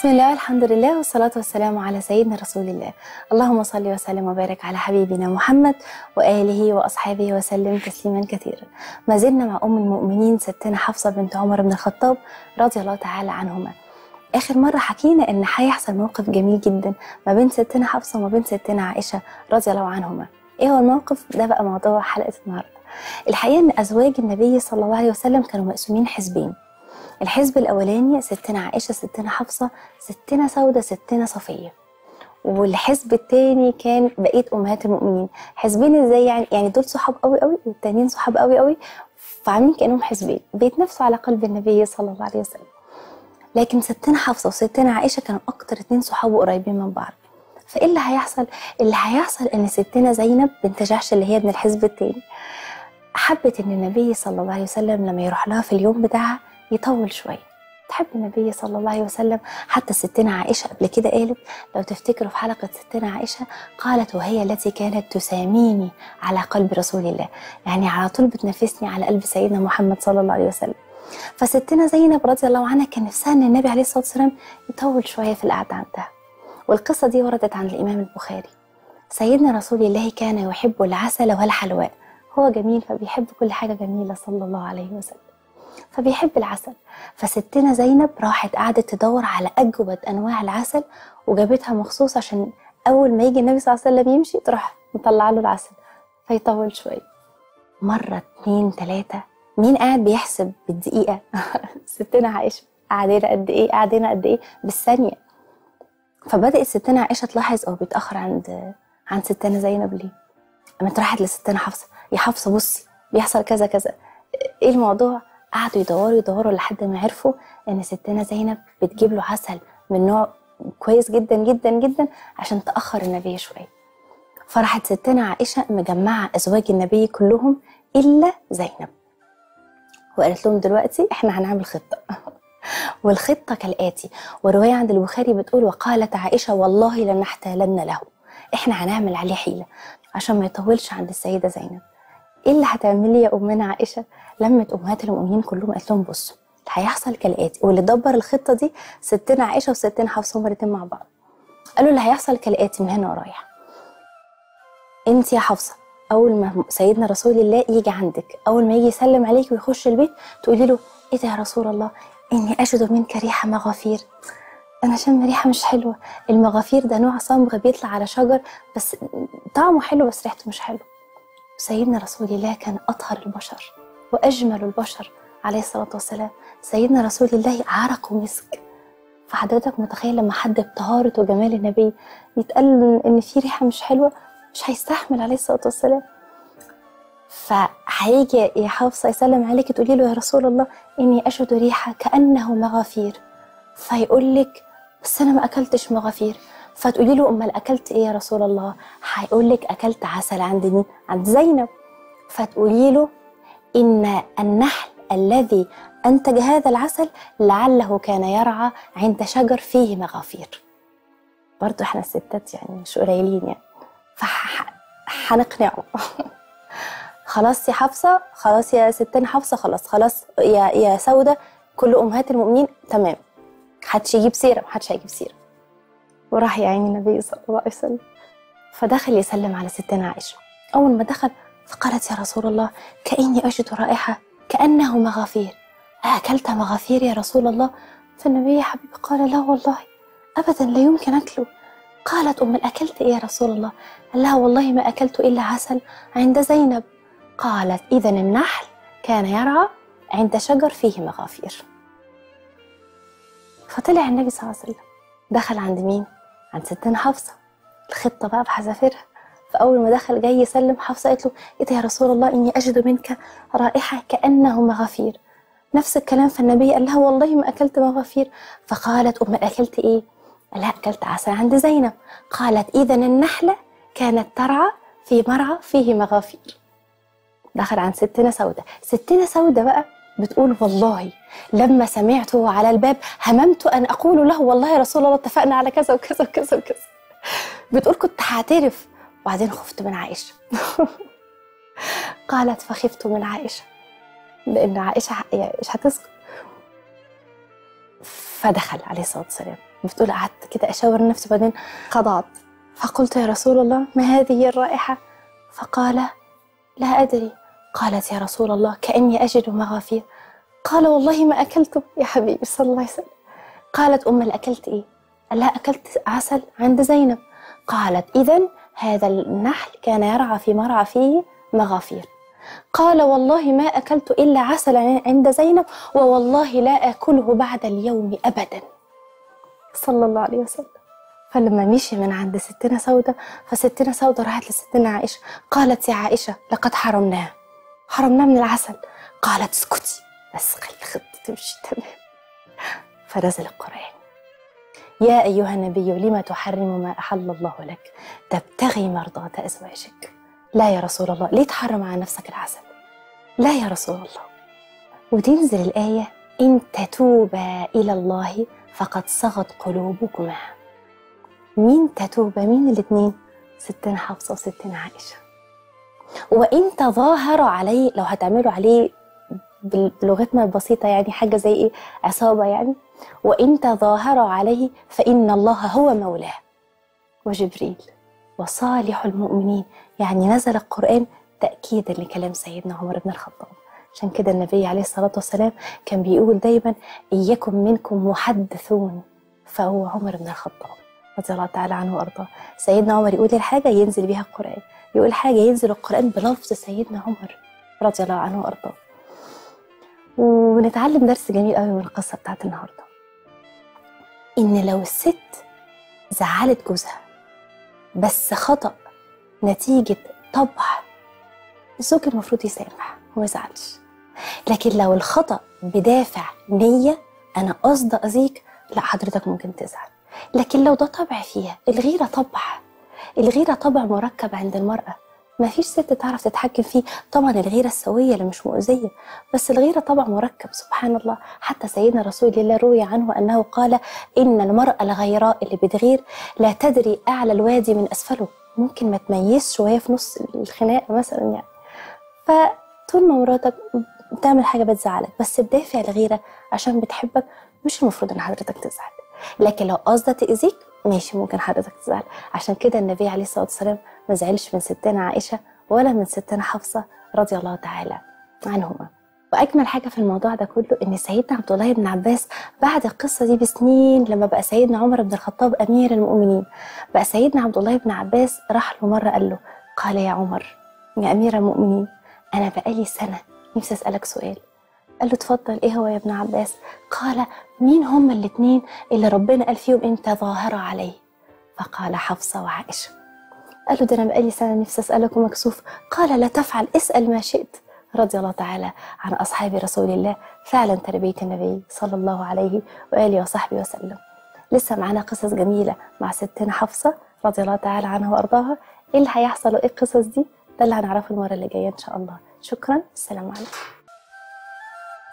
بسم الله الحمد لله والصلاة والسلام على سيدنا رسول الله اللهم صل وسلم وبارك على حبيبنا محمد وآله وأصحابه وسلم تسليما كثيرا ما زلنا مع أم المؤمنين ستنا حفصة بنت عمر بن الخطاب رضي الله تعالى عنهما آخر مرة حكينا إن هيحصل موقف جميل جدا ما بين ستنا حفصة وما بين ستنا عائشة رضي الله عنهما إيه هو الموقف ده بقى موضوع حلقة النهاردة الحقيقة إن أزواج النبي صلى الله عليه وسلم كانوا مقسومين حزبين الحزب الأولاني ستنا عائشة ستنا حفصة ستنا سودة ستنا صفية والحزب التاني كان بقية أمهات المؤمنين حزبين ازاي يعني يعني دول صحاب قوي قوي والتانيين صحاب قوي قوي فعاملين كأنهم حزبين بيتنافسوا على قلب النبي صلى الله عليه وسلم لكن ستنا حفصة وستنا عائشة كانوا أكتر اتنين صحاب قريبين من بعض فإيه اللي هيحصل؟ اللي هيحصل إن ستنا زينب بنت جحش اللي هي من الحزب التاني حبت إن النبي صلى الله عليه وسلم لما يروح لها في اليوم بتاعها يطول شوية تحب النبي صلى الله عليه وسلم حتى ستنا عائشة قبل كده قالت لو تفتكروا في حلقة ستنا عائشة قالت وهي التي كانت تساميني على قلب رسول الله يعني على طول بتنافسني على قلب سيدنا محمد صلى الله عليه وسلم فستنا زينب رضي الله عنها كان نفسها ان النبي عليه الصلاه والسلام يطول شويه في القعده عندها والقصه دي وردت عن الامام البخاري سيدنا رسول الله كان يحب العسل والحلواء هو جميل فبيحب كل حاجه جميله صلى الله عليه وسلم فبيحب العسل فستنا زينب راحت قعدت تدور على اجود انواع العسل وجابتها مخصوص عشان اول ما يجي النبي صلى الله عليه وسلم يمشي تروح مطلعه له العسل فيطول شويه مره اتنين تلاته مين قاعد بيحسب بالدقيقه ستنا عائشه قعدنا قد ايه قعدنا قد ايه بالثانيه فبدات ستنا عائشه تلاحظ او بيتاخر عند عن ستنا زينب ليه قامت راحت لستنا حفصه يا حفصه بصي بيحصل كذا كذا ايه الموضوع قعدوا يدوروا يدوروا لحد ما عرفوا ان ستنا زينب بتجيب له عسل من نوع كويس جدا جدا جدا عشان تاخر النبي شويه فراحت ستنا عائشه مجمعه ازواج النبي كلهم الا زينب وقالت لهم دلوقتي احنا هنعمل خطه والخطه كالاتي وروايه عند البخاري بتقول وقالت عائشه والله لنحتالن له احنا هنعمل عليه حيله عشان ما يطولش عند السيده زينب ايه اللي هتعملي يا امنا عائشه لمت امهات المؤمنين كلهم قالت لهم بصوا اللي هيحصل كالاتي واللي دبر الخطه دي ستنا عائشه وستنا حفصه هما الاتنين مع بعض قالوا اللي هيحصل كالاتي من هنا ورايح انت يا حفصه اول ما سيدنا رسول الله يجي عندك اول ما يجي يسلم عليك ويخش البيت تقولي له ايه ده يا رسول الله اني اجد منك ريحه مغافير انا شم ريحه مش حلوه المغافير ده نوع صمغ بيطلع على شجر بس طعمه حلو بس ريحته مش حلوه سيدنا رسول الله كان اطهر البشر واجمل البشر عليه الصلاه والسلام سيدنا رسول الله عرق ومسك فحضرتك متخيل لما حد بطهارة وجمال النبي يتقال ان في ريحه مش حلوه مش هيستحمل عليه الصلاه والسلام فهيجي يا حفصه يسلم عليك تقولي له يا رسول الله اني اشهد ريحه كانه مغافير فيقول لك بس انا ما اكلتش مغافير فتقولي له امال اكلت ايه يا رسول الله هيقول لك اكلت عسل عند مين عند زينب فتقولي له ان النحل الذي انتج هذا العسل لعله كان يرعى عند شجر فيه مغافير برضو احنا الستات يعني مش قليلين يعني فهنقنعه خلاص يا حفصه خلاص يا ستنا حفصه خلاص خلاص يا يا سوده كل امهات المؤمنين تمام محدش يجيب سيره محدش هيجيب سيره وراح يا عيني النبي صلى الله عليه وسلم فدخل يسلم على ستنا عائشه اول ما دخل فقالت يا رسول الله كاني اجد رائحه كانه مغافير اكلت مغافير يا رسول الله فالنبي يا حبيبي قال لا والله ابدا لا يمكن اكله قالت أم أكلت إيه يا رسول الله؟ قال لها والله ما أكلت إلا عسل عند زينب قالت إذا النحل كان يرعى عند شجر فيه مغافير فطلع النبي صلى الله عليه وسلم دخل عند مين؟ عند ستنا حفصة الخطة بقى بحذافيرها فأول ما دخل جاي يسلم حفصة قالت له إيه ده يا رسول الله إني أجد منك رائحة كأنه مغافير نفس الكلام فالنبي قال لها والله ما أكلت مغافير فقالت أم أكلت إيه؟ لا أكلت عسل عند زينب قالت إذا النحلة كانت ترعى في مرعى فيه مغافير دخل عن ستنا سودة ستنا سودة بقى بتقول والله لما سمعته على الباب هممت أن أقول له والله يا رسول الله اتفقنا على كذا وكذا وكذا وكذا بتقول كنت هعترف وبعدين خفت من عائشة قالت فخفت من عائشة لأن عائشة مش هتسكت فدخل عليه الصلاة والسلام بتقول قعدت كده أشاور نفسي بعدين خضعت فقلت يا رسول الله ما هذه الرائحة فقال لا أدري قالت يا رسول الله كأني أجد مغافير قال والله ما أكلت يا حبيبي صلى الله عليه وسلم قالت أم أكلت إيه قال لها أكلت عسل عند زينب قالت إذا هذا النحل كان يرعى في مرعى فيه مغافير قال والله ما أكلت إلا عسلا عند زينب ووالله لا آكله بعد اليوم أبدا صلى الله عليه وسلم فلما مشي من عند ستنا سودة فستنا سودة راحت لستنا عائشة قالت يا عائشة لقد حرمناه حرمناه من العسل قالت اسكتي بس خلي الخطة تمشي تمام فنزل القرآن يا أيها النبي لما تحرم ما أحل الله لك تبتغي مرضاة أزواجك لا يا رسول الله ليه تحرم على نفسك العسل لا يا رسول الله وتنزل الآية إن تتوبا إلى الله فقد صغت قلوبكما مين تتوبا مين الاتنين ستنا حفصة وستنا عائشة وإن تظاهروا عليه لو هتعملوا عليه بلغتنا البسيطة يعني حاجة زي إيه عصابة يعني وإن تظاهروا عليه فإن الله هو مولاه وجبريل وصالح المؤمنين يعني نزل القرآن تأكيدا لكلام سيدنا عمر بن الخطاب عشان كده النبي عليه الصلاة والسلام كان بيقول دايما إياكم منكم محدثون فهو عمر بن الخطاب رضي الله تعالى عنه وأرضاه سيدنا عمر يقول الحاجة ينزل بها القرآن يقول حاجة ينزل القرآن بلفظ سيدنا عمر رضي الله عنه وأرضاه ونتعلم درس جميل قوي من القصة بتاعت النهاردة إن لو الست زعلت جوزها بس خطأ نتيجة طبع الزوج المفروض يسامح وما يزعلش لكن لو الخطأ بدافع نية أنا قصد أذيك لا حضرتك ممكن تزعل لكن لو ده طبع فيها الغيرة طبع الغيرة طبع مركب عند المرأة ما فيش ست تعرف تتحكم فيه طبعا الغيرة السوية اللي مش مؤذية بس الغيرة طبع مركب سبحان الله حتى سيدنا رسول الله روي عنه أنه قال إن المرأة الغيراء اللي بتغير لا تدري أعلى الوادي من أسفله ممكن ما تميزش وهي في نص الخناقة مثلا يعني فطول ما مراتك بتعمل حاجة بتزعلك بس بدافع الغيرة عشان بتحبك مش المفروض إن حضرتك تزعل لكن لو قصدها تأذيك ماشي ممكن حضرتك تزعل عشان كده النبي عليه الصلاة والسلام ما زعلش من ستنا عائشة ولا من ستنا حفصة رضي الله تعالى عنهما واجمل حاجه في الموضوع ده كله ان سيدنا عبد الله بن عباس بعد القصه دي بسنين لما بقى سيدنا عمر بن الخطاب امير المؤمنين بقى سيدنا عبد الله بن عباس راح له مره قال له قال يا عمر يا امير المؤمنين انا بقالي سنه نفسي اسالك سؤال قال له اتفضل ايه هو يا ابن عباس قال مين هما الاتنين اللي ربنا قال فيهم انت ظاهرة عليه فقال حفصة وعائشة قال له ده انا بقالي سنة نفسي اسألك ومكسوف قال لا تفعل اسأل ما شئت رضي الله تعالى عن أصحاب رسول الله فعلا تربية النبي صلى الله عليه وآله وصحبه وسلم لسه معانا قصص جميلة مع ستنا حفصة رضي الله تعالى عنها وأرضاها إيه اللي هيحصل وإيه القصص دي ده اللي هنعرفه المرة اللي جاية إن شاء الله شكرا السلام عليكم